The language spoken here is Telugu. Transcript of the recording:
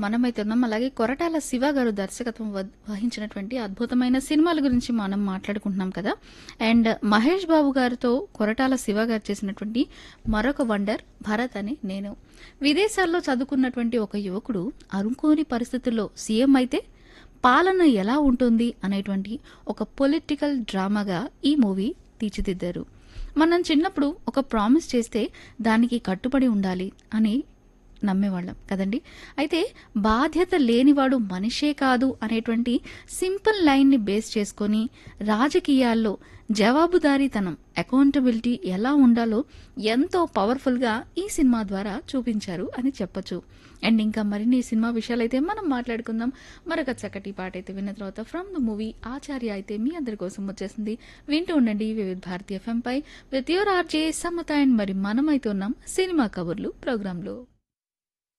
మనమైతే ఉన్నాం అలాగే కొరటాల శివ గారు దర్శకత్వం వ- వహించినటువంటి అద్భుతమైన సినిమాల గురించి మనం మాట్లాడుకుంటున్నాం కదా అండ్ మహేష్ బాబు గారితో కొరటాల శివ గారు చేసినటువంటి మరొక వండర్ భరత్ అని నేను విదేశాల్లో చదువుకున్నటువంటి ఒక యువకుడు అనుకోని పరిస్థితుల్లో సీఎం అయితే పాలన ఎలా ఉంటుంది అనేటువంటి ఒక పొలిటికల్ డ్రామాగా ఈ మూవీ తీర్చిదిద్దారు మనం చిన్నప్పుడు ఒక ప్రామిస్ చేస్తే దానికి కట్టుబడి ఉండాలి అని నమ్మేవాళ్ళం కదండి అయితే బాధ్యత లేనివాడు మనిషే కాదు అనేటువంటి సింపుల్ లైన్ని బేస్ చేసుకొని రాజకీయాల్లో జవాబుదారీతనం అకౌంటబిలిటీ ఎలా ఉండాలో ఎంతో పవర్ఫుల్గా ఈ సినిమా ద్వారా చూపించారు అని చెప్పొచ్చు అండ్ ఇంకా మరిన్ని సినిమా విషయాలైతే మనం మాట్లాడుకుందాం మరొక చక్కటి పాట అయితే విన్న తర్వాత ఫ్రమ్ ద మూవీ ఆచార్య అయితే మీ అందరి కోసం వచ్చేసింది వింటూ ఉండండి వివిధ భారతీయ ఎఫ్ఎం పై with your RJ Samatha and మరి మనమైతే ఉన్నాం సినిమా కబుర్లు ప్రోగ్రాంలో